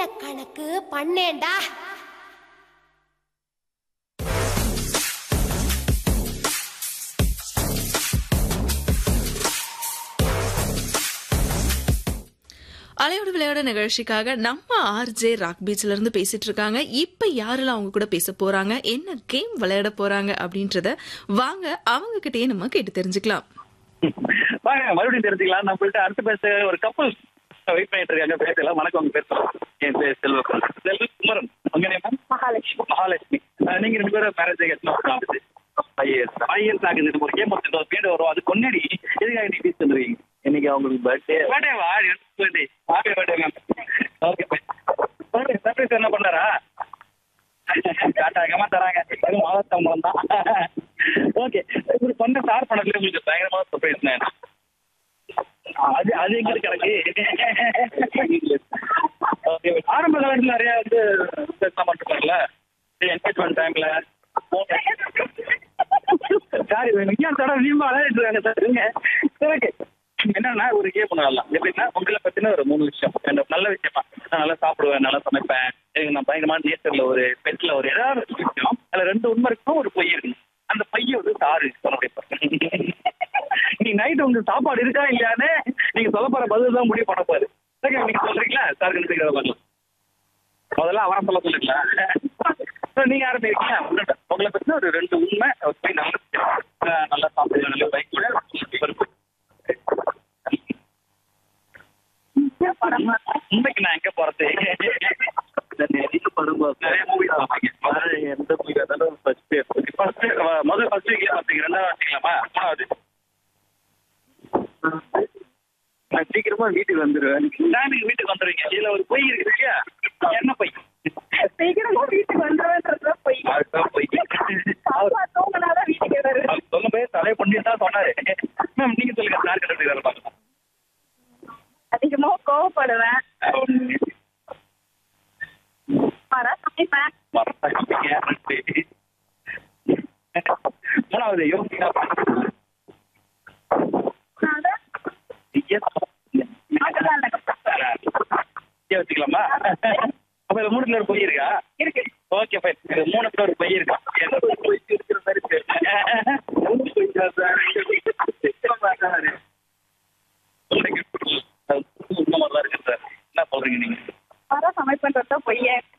கணக்கு பண்ணேன்டா அலையோட விளையாட நிகழ்ச்சிக்காக நம்ம ஆர்ஜே ராக் பீச்ல இருந்து பேசிட்டு இருக்காங்க இப்ப யாரெல்லாம் அவங்க கூட பேச போறாங்க என்ன கேம் விளையாட போறாங்க அப்படின்றத வாங்க அவங்க கிட்டயே நம்ம கேட்டு தெரிஞ்சுக்கலாம் வாங்க மறுபடியும் தெரிஞ்சுக்கலாம் நம்மள்ட்ட அடுத்து பேச ஒரு கப்பல் வெயிட் பண்ணிட்டு இருக்காங்க பேசலாம் வணக்கம் உங்க பேர் சொல்லுங்க. என் பேர் செல்வகுமார் செல்வகுமரன் உங்க நேம் மகாலட்சுமி மகாலட்சுமி அஹ், நீங்க ரெண்டு பேரும் மேரேஜ் ஆகிடுச்சு ஃபைவ் இயர்ஸ் ஃபைவ் இயர்ஸ் ஆகுது இது ஒரு கேம் ஒரு பேர் வரும் அதுக்கு முன்னாடி எதுக்காக நீ டீச் பண்ணுவீங்க இன்னைக்கு அவங்களுக்கு பர்த்டே பர்த்டேவா birthday happy birthday ma'am okay birthday surprise என்ன பண்ணாரா காட்டாகமா தராங்க அது மாதத்தம்பளம் தான் ஓகே இப்படி பண்ண ஸ்டார் பண்ணதுல உங்களுக்கு பயங்கரமான சர்ப்ரைஸ் நான் அது அது எங்க கிடக்கு ஓகே ஆரம்ப காலத்துல நிறைய வந்து பேசலாம் பண்ணிருப்பாங்கல்ல என்கேஜ்மெண்ட் டைம்ல சாரி நீங்க தடவை நீங்க விளையாடிட்டு இருக்காங்க சார் ஓகே என்னன்னா ஒரு கேம் பண்ணலாம் எப்படின்னா உங்களை பத்தின ஒரு மூணு விஷயம் எனக்கு நல்ல விஷயமா நான் நல்லா சாப்பிடுவேன் நல்லா சமைப்பேன் எனக்கு நான் பயங்கரமான நேச்சர்ல ஒரு பெட்ல ஒரு ஏதாவது ஒரு விஷயம் அதுல ரெண்டு உண்மை இருக்கும் ஒரு பொய் இருக்கணும் அந்த பைய வந்து சாரு நீ நைட் உங்க சாப்பாடு இருக்கா இல்லையான்னு நீங்க சொல்ல போற பதில் தான் முடிவு பண்ண போகுது ஓகே நீங்க சொல்றீங்களா சார் கண்டுபிடிக்கிற வரலாம் முதல்ல அவரை சொல்ல சொல்லுங்களா நீங்க ஆரம்பிக்கிறீங்க உங்களை பத்தி ஒரு ரெண்டு உண்மை ஒரு பொய் நல்ல விஷயம். அஹ் நல்லா சாப்பிடுவேன் நல்ல பைக் கூட உண்மைக்கு நான் எங்க போறது நிறைய படம் நிறைய மூவி பார்ப்பீங்க எந்த மூவி இருந்தாலும் ஃபர்ஸ்ட் ஃபர்ஸ்ட் முதல் ஃபர்ஸ்ட் வீக்ல பார்த்தீங்க ரெண்டாவது பார்த்தீங்களாமா மூணாவது நான் சீக்கிரமா வீட்டுக்கு வந்துடுவேன் டைமுக்கு வீட்டுக்கு வந்துடுவீங்க இதுல ஒரு பொய் இருக்கு இல்லையா என்ன பொய் சீக்கிரமா வீட்டுக்கு வந்துடுவேன்றதுதான் பொய். அதுதான் பொய் அப்பா தூங்குனாதான் வீட்டுக்கு வருவேன். அவர் சொல்லும் போது தலையை பண்ணிட்டு தான் சொன்னாரு மேம் நீங்க சொல்லுங்க சார் கிட்ட வேலை பார்க்கலாம் அதிகமா கோவப்படுவேன் வர சமைப்பேன் மூணாவது யோசிக்கா அதான் அதெல்லாம் இல்ல. வச்சுக்கலாமா அப்ப இது மூணுல ஒரு பொய் இருக்கா இருக்கு ஓகே ஃபைன் இது மூணுத்துல ஒரு பொய் இருக்கா என்ன ஒரு பொய் இருக்கிற மாதிரி இருக்கு. மூணு பொய் தான் சார். உண்மைக்கு அது உண்மை மாதிரிதான் இருக்கு சார் என்ன சொல்றீங்க நீங்க வர சமைப்பேன்றதுதான் பொய்யே